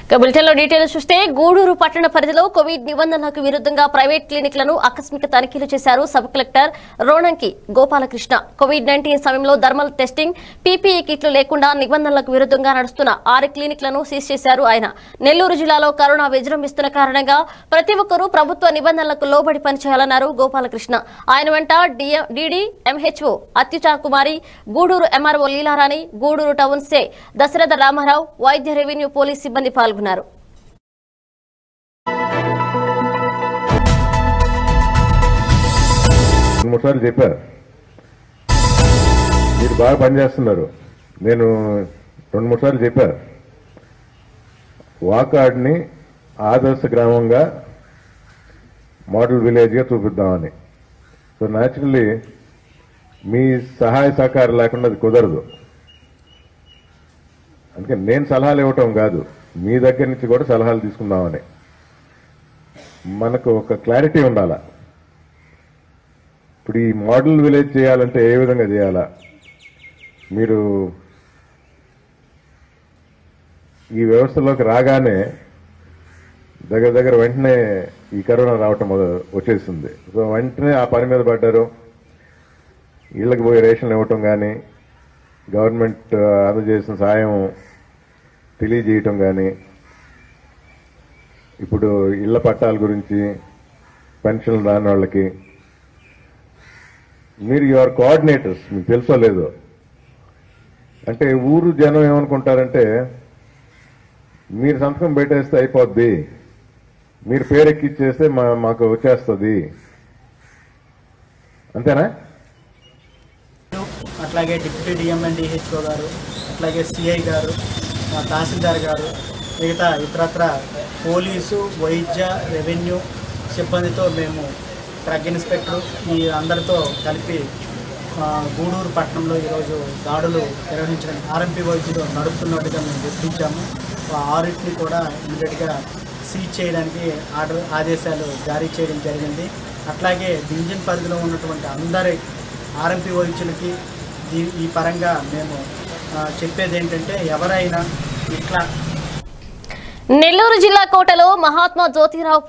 ఇక బులెటిన్లో డీటెయిల్స్ చూస్తే గూడూరు పట్టణ పరిధిలో కోవిడ్ నిబంధనలకు విరుద్ధంగా ప్రైవేట్ క్లినిక్లను ఆకస్మిక తనిఖీలు చేశారు sub collector Ronanki Gopalakrishna covid nineteen సమయంలో థర్మల్ టెస్టింగ్ పీపీఈ కిట్లు లేకుండా నిబంధనలకు విరుద్ధంగా నడుస్తున్న ఆరు క్లినిక్లను సీజ్ చేశారు ఆయన నెల్లూరు జిల్లాలో కరోనా విజృంభిస్తున్న కారణంగా ప్రతి ఒక్కరూ ప్రభుత్వ నిబంధనలకు లోబడి పనిచేయాలన్నారు గోపాలకృష్ణ ఆయన వెంట డిడి ఎంహెచ్ఓ అత్యుచా కుమారి గూడూరు ఎంఆర్ఓ లీలారాణి గూడూరు టౌన్ సే దశరథ రామారావు వైద్య రెవెన్యూ పోలీస్ సిబ్బంది పాల్గొన్నారు రెండు మూడు సార్లు చెప్పారు మీరు బాగా పనిచేస్తున్నారు నేను రెండు మూడు సార్లు చెప్పారు వాకాడ్ని ఆదర్శ గ్రామంగా మోడల్ విలేజ్గా చూపిద్దామని సో న్యాచురల్లీ మీ సహాయ సహకారం లేకుండా అది కుదరదు అందుకే నేను సలహాలు ఇవ్వటం కాదు మీ దగ్గర నుంచి కూడా సలహాలు తీసుకుందామని మనకు ఒక క్లారిటీ ఉండాలా ఇప్పుడు ఈ మోడల్ విలేజ్ చేయాలంటే ఏ విధంగా చేయాలా మీరు ఈ వ్యవస్థలోకి రాగానే దగ్గర దగ్గర వెంటనే ఈ కరోనా రావటం మొద- వచ్చేసింది సో వెంటనే ఆ పని మీద పడ్డారు ఇళ్ళకి పోయి రేషన్ ఇవ్వటం కానీ గవర్నమెంట్ ఆ, అందజేసిన సాయం తెలియజేయటం కానీ ఇప్పుడు ఇళ్ల పట్టాల గురించి పెన్షన్లు రాని వాళ్ళకి మీరు యువర్ కోఆర్డినేటర్స్ మీకు తెలుసో లేదో అంటే ఊరు జనం ఏమనుకుంటారంటే మీరు సంతకం పెట్టేస్తే అయిపోద్ది మీరు పేరు ఎక్కిచ్చేస్తే మా మాకు వచ్చేస్తుంది అంతేనా అట్లాగే డిప్యూటీ డిఎంఎన్ డిహెచ్ఓ గారు అట్లాగే సిఐ గారు మా తహసీల్దార్ గారు మిగతా ఇతరత్ర పోలీసు వైద్య రెవెన్యూ సిబ్బందితో మేము డ్రగ్ ఇన్స్పెక్టర్ ఈ అందరితో కలిపి ఆ, గూడూరు పట్టణంలో ఈరోజు దాడులు నిర్వహించడం ఆర్ఎంపీ వైద్యులు నడుపుతున్నట్టుగా మేము గుర్తించాము ఆ ఆరిట్ని కూడా ఇమీడియట్గా సీజ్ చేయడానికి ఆర్డర్ ఆదేశాలు జారీ చేయడం జరిగింది అట్లాగే డివిజన్ పరిధిలో ఉన్నటువంటి అందరి ఆర్ఎంపీ వైద్యులకి ఈ ఈ పరంగా మేము ఆ, చెప్పేది ఏంటంటే ఎవరైనా ఇట్లా నెల్లూరు జిల్లా కోటలో మహాత్మా జ్యోతిరావు